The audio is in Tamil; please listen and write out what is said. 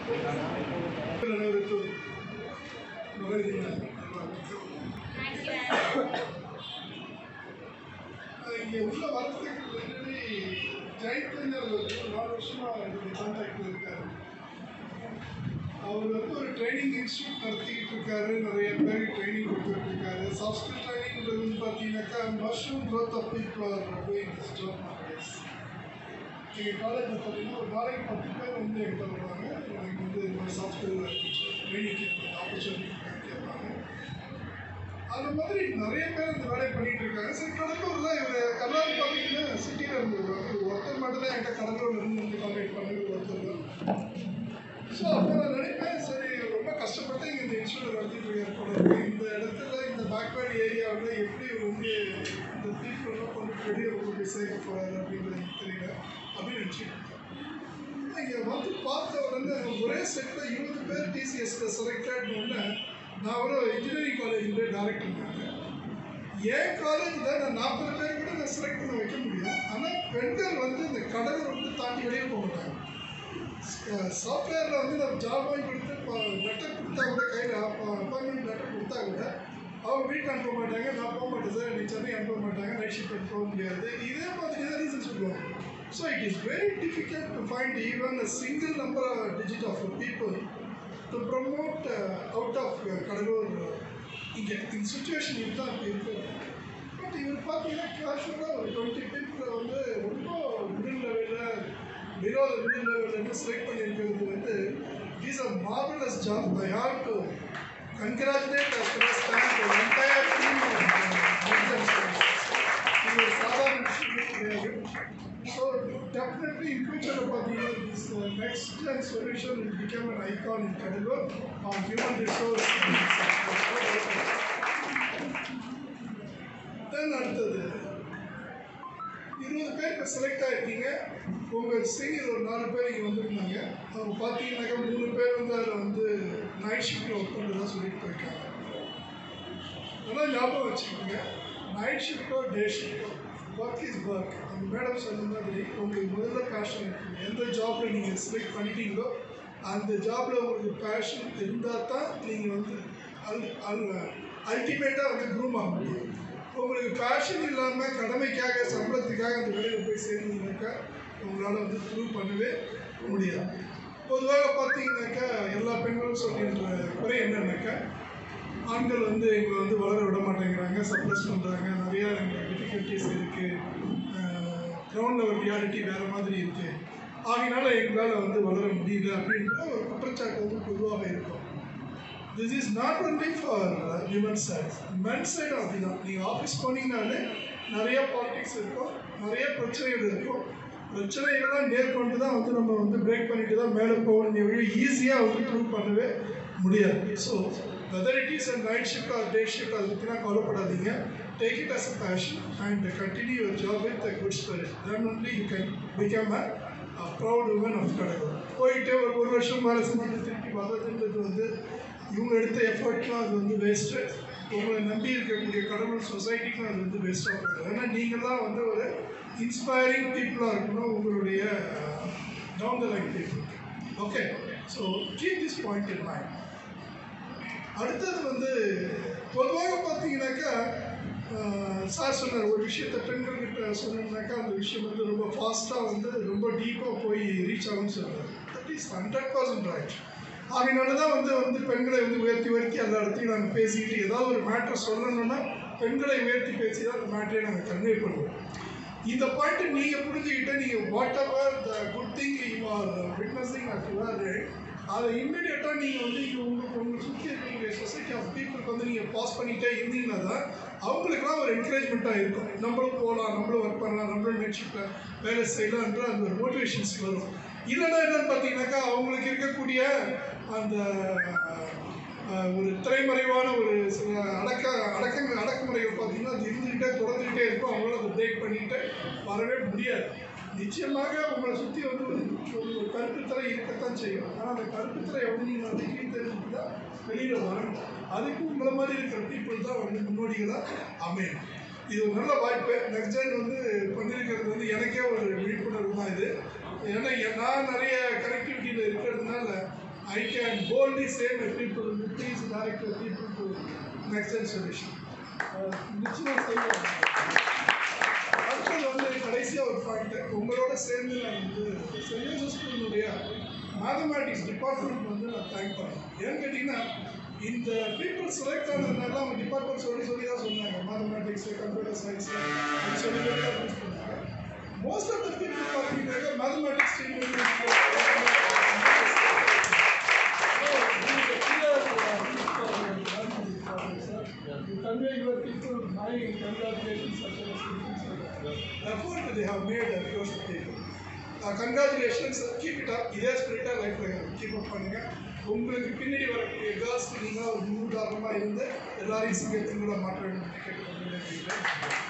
அனைவருக்கும் மகளிர் இங்கே உள்ள வரத்துக்கு முன்னாடி ஜெயக்கலைஞர் வந்து நாலு வருஷமாக என்னுடைய கான்டாக்டில் இருக்காரு அவர் வந்து ஒரு ட்ரைனிங் இன்ஸ்டியூட் நடத்திக்கிட்டு இருக்காரு நிறைய பேருக்கு ட்ரைனிங் கொடுத்துட்டு இருக்காரு சாஃப்ட் ஸ்கில் ட்ரைனிங்கிறது வந்து பார்த்தீங்கன்னாக்கா mushroom growth of people are doing this job nowadays எங்கள் காலேஜில் பார்த்தீங்கன்னா ஒரு நாளைக்கு பத்து பேர் வந்து எங்கிட்ட வருவாங்க எனக்கு வந்து இந்த மாதிரி சாஃப்ட் ஸ்கில் ட்ரைனிங் ஆப்பர்ச்சுனிட்டி கேட்பாங்க அந்த மாதிரி நிறைய பேர் இந்த வேலையை பண்ணிட்டு இருக்காங்க சரி கடலூர்ல இவர் எல்லாரும் பார்த்தீங்கன்னா சிட்டியில் இருந்தவர் ஒருத்தர் மட்டும் தான் என்கிட்ட கடலூர்ல இருந்து வந்து கான்டாக்ட் பண்ணது ஒருத்தர் தான் ஸோ அப்போ நான் நினைப்பேன் சரி ரொம்ப கஷ்டப்பட்டு இங்கே இந்த இன்ஸ்டியூட் நடத்திட்டு இருக்காரு போல இருக்கு. இந்த இடத்துல இந்த பேக்வேர்ட் ஏரியாவில் எப்படி வந்து இந்த பீப்புளெல்லாம் கொண்டு போய் வெளியே கொண்டு போய் சேர்க்க போகிறாரு அப்படின்றது எனக்கு தெரியல அப்படின்னு நினச்சிட்டு இருக்கேன் இங்கே வந்து பார்த்த உடனே ஒரே செட்டில் இருபது பேர் டிசிஎஸ்ல செலக்டட் உடனே நான் ஒரு இன்ஜினியரிங் காலேஜில் டேரக்டர் நான் என் காலேஜில் நான் நாற்பது பேர் கூட நான் செலக்ட் பண்ண வைக்க முடியும் ஆனால் பெண்கள் வந்து இந்த கடலை வந்து தாண்டி வெளியே போக மாட்டாங்க சாஃப்ட்வேரில் வந்து நம்ம ஜாப் வாங்கி கொடுத்து லெட்டர் கொடுத்தா கூட கையில் அப்பாயின்மெண்ட் லெட்டர் கொடுத்தா கூட அவங்க வீட்டுக்கு அனுப்ப மாட்டாங்க நான் போக மாட்டேன் சார் எனக்கு சென்னை அனுப்ப மாட்டாங்க நைட் ஷிஃப்ட் போக முடியாது இதே மாதிரி தான் ரீசன் சொல்லுவாங்க so it is very difficult to find even a single number digit of people to promote out of Cuddalore இங்கே இந்த சுச்சுவேஷன் இதுதான் இப்போ இருக்குது பட் இவர் பார்த்தீங்கன்னா கேஷுவலாக ஒரு டுவெண்ட்டி பீப்புளை வந்து ரொம்ப மிடில் லெவலில் பிலோ மிடில் லெவலில் செலக்ட் பண்ணியிருக்கிறது வந்து is a marvelous job I have to congratulate as well as thank entire team இது ஒரு சாதாரண விஷயமே கிடையாது ஸோ டெஃபினெட்லி இன் ஃபியூச்சரில் பார்த்தீங்கன்னா this next and solution will become an icon in Kadalur on human resource then அடுத்தது இருபது பேர் இப்போ செலக்ட் ஆகிருக்கீங்க உங்கள் சீனியர் ஒரு நாலு பேர் இங்கே வந்திருந்தாங்க அவங்க பார்த்தீங்கன்னாக்கா மூணு பேர் வந்து அதில் வந்து நைட் ஷிஃப்ட்டில் ஒர்க் பண்ணுறதா சொல்லிட்டு போயிருக்காங்க ஆனால் ஞாபகம் வச்சுக்கோங்க நைட் ஷிஃப்ட்டோ டே ஷிஃப்ட்டோ ஒர்க் இஸ் ஒர்க் அந்த மேடம் சொன்ன மாதிரி உங்களுக்கு முதல்ல பேஷன் இருக்குது எந்த ஜாப்பில் நீங்கள் செலக்ட் பண்ணிட்டீங்களோ அந்த ஜாப்பில் உங்களுக்கு பேஷன் இருந்தால் தான் நீங்கள் வந்து அல் அல் அல்டிமேட்டாக வந்து க்ரூம் ஆக முடியும் உங்களுக்கு பேஷன் இல்லாமல் கடமைக்காக சம்பளத்துக்காக அந்த வேலையில் போய் சேர்ந்தீங்கன்னாக்கா உங்களால் வந்து ப்ரூவ் பண்ணவே முடியாது பொதுவாக பார்த்தீங்கன்னாக்கா எல்லா பெண்களும் சொல்கின்ற குறை என்னன்னாக்கா ஆண்கள் வந்து எங்களை வந்து வளர விட மாட்டேங்கிறாங்க சப்ரஸ் பண்ணுறாங்க நிறையா எங்களுக்கு டிஃபிகல்ட்டிஸ் இருக்குது கிரவுண்ட் லெவல் ரியாலிட்டி வேறு மாதிரி இருக்குது ஆகினால எங்களால் வந்து வளர முடியல அப்படின்ற ஒரு குற்றச்சாட்டு வந்து பொதுவாக இருக்கும் this is not only for women side men side அப்படிதான் நீங்கள் ஆஃபீஸ் போனீங்கனாலே நிறைய பாலிடிக்ஸ் இருக்கும் நிறைய பிரச்சனைகள் இருக்கும் பிரச்சனைகள்லாம் நேர்கொண்டு தான் வந்து நம்ம வந்து பிரேக் பண்ணிட்டு தான் மேலே போகணும் வழி ஈஸியாக வந்து ப்ரூவ் பண்ணவே முடியாது so whether it is a night shift or day shift அதை பற்றிலாம் கவலைப்படாதீங்க take it as a passion and continue your job with a good spirit then only you can become a proud woman of Cuddalore போயிட்டு ஒரு ஒரு வருஷம் வேலை செஞ்சுட்டு திருப்பி வர்றதுன்றது வந்து இவங்க எடுத்த எஃபர்ட்லாம் அது வந்து வேஸ்ட்டு உங்களை நம்பி இருக்கக்கூடிய கடவுள் சொசைட்டிக்கும் அது வந்து வேஸ்ட்டாக போகுது ஏன்னா நீங்கள் தான் வந்து ஒரு இன்ஸ்பைரிங் பீப்புளாக இருக்கணும் உங்களுடைய down the line people okay so keep this point in mind அடுத்தது வந்து பொதுவாக பார்த்தீங்கன்னாக்கா சார் சொன்னார் ஒரு விஷயத்தை பெண்கள்கிட்ட சொன்னோம்னாக்கா அந்த விஷயம் வந்து ரொம்ப ஃபாஸ்ட்டாக வந்து ரொம்ப டீப்பாக போய் ரீச் ஆகும்னு சொல்கிறார் that is hundred percent right அதனால தான் வந்து வந்து பெண்களை வந்து உயர்த்தி உயர்த்தி எல்லா இடத்தையும் நாங்கள் பேசிக்கிட்டு ஏதாவது ஒரு மேட்ரை சொல்லணும்னா பெண்களை உயர்த்தி பேசி தான் அந்த மேட்ரை நாங்கள் கன்வே பண்ணுவோம் இந்த பாயிண்ட் நீங்கள் புரிஞ்சுக்கிட்டு நீங்கள் whatever the good thing you are witnessing at your அதை இம்மிடியட்டாக நீங்கள் வந்து இங்கே உங்களுக்கு உங்களை சுற்றி இருக்கக்கூடிய சொசைட்டி ஆஃப் பீப்புளுக்கு வந்து நீங்கள் பாஸ் பண்ணிகிட்டே இருந்தீங்கன்னா தான் அவங்களுக்குலாம் ஒரு என்கரேஜ்மெண்ட்டாக இருக்கும் நம்மளும் போகலாம் நம்மளும் ஒர்க் பண்ணலாம் நம்மளும் நெட்ஷிப்பில் வேலை செய்யலான்ற அந்த ஒரு மோட்டிவேஷன்ஸ் வரும் இல்லைன்னா என்னன்னு பார்த்தீங்கன்னாக்கா அவங்களுக்கு இருக்கக்கூடிய அந்த அஹ், ஒரு திரைமறைவான ஒரு சில அடக்க அடக்க அடக்குமுறைகள் பார்த்தீங்கன்னா அது இருந்துக்கிட்டே தொடர்ந்துக்கிட்டே இருக்கும் அவங்களால அதை பிரேக் பண்ணிக்கிட்டு வரவே முடியாது நிச்சயமாக உங்களை சுற்றி வந்து ஒரு ஒரு ஒரு கருப்புத்திரை இருக்கத்தான் செய்யும் ஆனால் அந்த கருப்புத்திரை வந்து நீங்கள் வந்து கீழ் தெரிஞ்சுட்டு தான் வெளியில் வரணும் அதுக்கு உங்களை மாதிரி இருக்கிற பீப்புள் தான் வந்து முன்னோடிகளாக அமையணும் இது ஒரு நல்ல வாய்ப்பு நெக்ஸ்ட் ஜென் வந்து பண்ணியிருக்கிறது வந்து எனக்கே ஒரு விழிப்புணர்வு தான் இது ஏன்னா எ- நான் நிறைய கனெக்டிவிட்டியில் இருக்கிறதுனால I can boldly say my people, please direct your people to next gen solution. நிச்சயமாக செய்வேன் அடுத்தது வந்து கடைசியாக ஒரு பாயிண்ட் உங்களோட சேர்ந்து நான் வந்து சென்ட் ஜோசப் ஸ்கூலினுடைய மேத்தமேட்டிக்ஸ் டிபார்ட்மெண்ட் வந்து நான் தேங்க் பண்ணேன் ஏன்னு கேட்டிங்கன்னா இந்த பீப்புள் செலக்ட் ஆனதுனால அவங்க டிபார்ட்மெண்ட் சொல்லி சொல்லி தான் சொன்னாங்க மேத்தமேட்டிக்ஸ் கம்ப்யூட்டர் சயின்ஸ் அப்படி சொல்லி சொல்லி தான் யூஸ் பண்ணாங்க மோஸ்ட் ஆஃப் த பீப்புள் பார்த்தீங்கன்னாக்க mathematics team convey your people my congratulations as well as the effort they have made at your people. Uh, congratulations, keep it up. இதே ஸ்பிரிட்டாக லைஃப்பில் கீப் அப் பண்ணுங்க உங்களுக்கு பின்னாடி வரக்கூடிய கேர்ள்ஸ்க்கு நீங்கள் ஒரு முன்னுதாரணமாக இருந்து எல்லாரையும் சிங்கத்தின் கூட மாற்ற வேண்டும் என்று கேட்டுக்கொண்டு